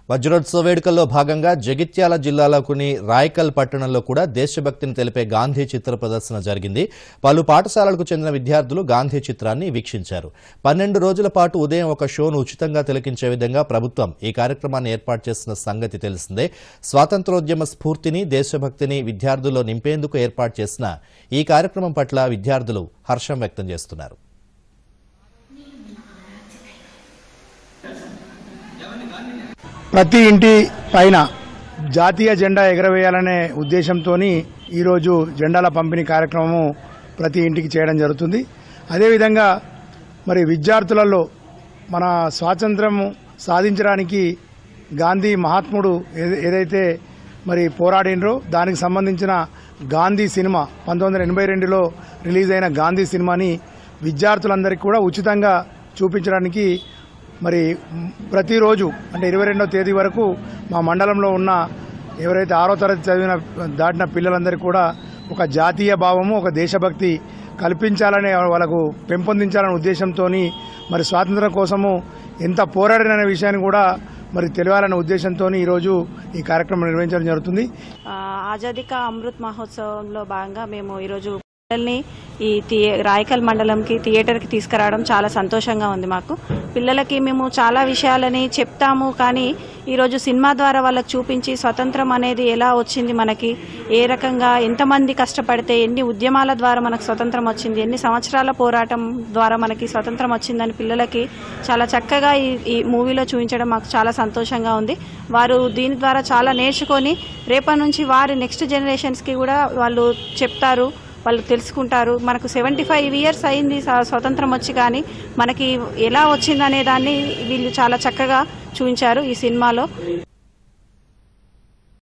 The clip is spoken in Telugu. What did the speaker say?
వజ్రోత్సవ వేడుకల్లో భాగంగా జగిత్యాల జిల్లాలోని రాయకల్ పట్టణంలో కూడా దేశభక్తిని తెలిపే గాంధీ చిత్ర ప్రదర్శన జరిగింది పలు పాఠశాలలకు చెందిన విద్యార్థులు గాంధీ చిత్రాన్ని వీక్షించారు పన్నెండు రోజుల పాటు ఉదయం ఒక షోను ఉచితంగా తిలకించే విధంగా ప్రభుత్వం ఈ కార్యక్రమాన్ని ఏర్పాటు చేసిన సంగతి తెలిసిందే స్వాతంత్రోద్యమ స్ఫూర్తిని దేశభక్తిని విద్యార్థుల్లో నింపేందుకు ఏర్పాటు చేసిన ఈ కార్యక్రమం పట్ల విద్యార్థులు హర్షం వ్యక్తం చేస్తున్నారు ప్రతి ఇంటి పైన జాతీయ జెండా ఎగరవేయాలనే ఉద్దేశంతో ఈరోజు జెండాల పంపిణీ కార్యక్రమము ప్రతి ఇంటికి చేయడం జరుగుతుంది అదేవిధంగా మరి విద్యార్థులలో మన స్వాతంత్రం సాధించడానికి గాంధీ మహాత్ముడు ఏద- ఏదైతే మరి పోరాడినరో దానికి సంబంధించిన గాంధీ సినిమా పంతొమ్మిది వందల ఎనభై రెండులో రిలీజ్ అయిన గాంధీ సినిమాని విద్యార్థులందరికీ కూడా ఉచితంగా చూపించడానికి మరి మ్, ప్రతిరోజు అంటే ఇరవై రెండో తేదీ వరకు మా మండలంలో ఉన్న ఎవరైతే ఆరో తరగతి చదివిన దాటిన పిల్లలందరికీ కూడా ఒక జాతీయ భావము ఒక దేశభక్తి కల్పించాలనే వాళ్ళకు పెంపొందించాలనే ఉద్దేశంతో మరి స్వాతంత్రం కోసము ఎంత పోరాడిన విషయాన్ని కూడా మరి తెలియాలనే ఉద్దేశంతో ఈరోజు ఈ కార్యక్రమం నిర్వహించడం జరుగుతుంది ఆ, ఆజాదీ కా అమృత్ మహోత్సవంలో భాగంగా మేము ఈరోజు పిల్లల్ని ఈ థియే రాయకల్ మండలంకి థియేటర్కి తీసుకురావడం చాలా సంతోషంగా ఉంది మాకు పిల్లలకి మేము చాలా విషయాలని చెప్తాము కానీ ఈరోజు సినిమా ద్వారా వాళ్ళకి చూపించి స్వతంత్రం అనేది ఎలా వచ్చింది మనకి ఏ రకంగా ఎంతమంది కష్టపడితే ఎన్ని ఉద్యమాల ద్వారా మనకు స్వతంత్రం వచ్చింది ఎన్ని సంవత్సరాల పోరాటం ద్వారా మనకి స్వతంత్రం వచ్చిందని పిల్లలకి చాలా చక్కగా ఈ ఈ మూవీలో చూపించడం మాకు చాలా సంతోషంగా ఉంది వారు దీని ద్వారా చాలా నేర్చుకొని రేపటి నుంచి వారి నెక్స్ట్ జనరేషన్స్కి కూడా వాళ్ళు చెప్తారు వాళ్ళు తెలుసుకుంటారు మనకు సెవెంటీ ఫైవ్ ఇయర్స్ అయింది స్వ- స్వతంత్రం వచ్చి కానీ మనకి ఎలా వచ్చిందనే దాన్ని వీళ్ళు చాలా చక్కగా చూపించారు ఈ సినిమాలో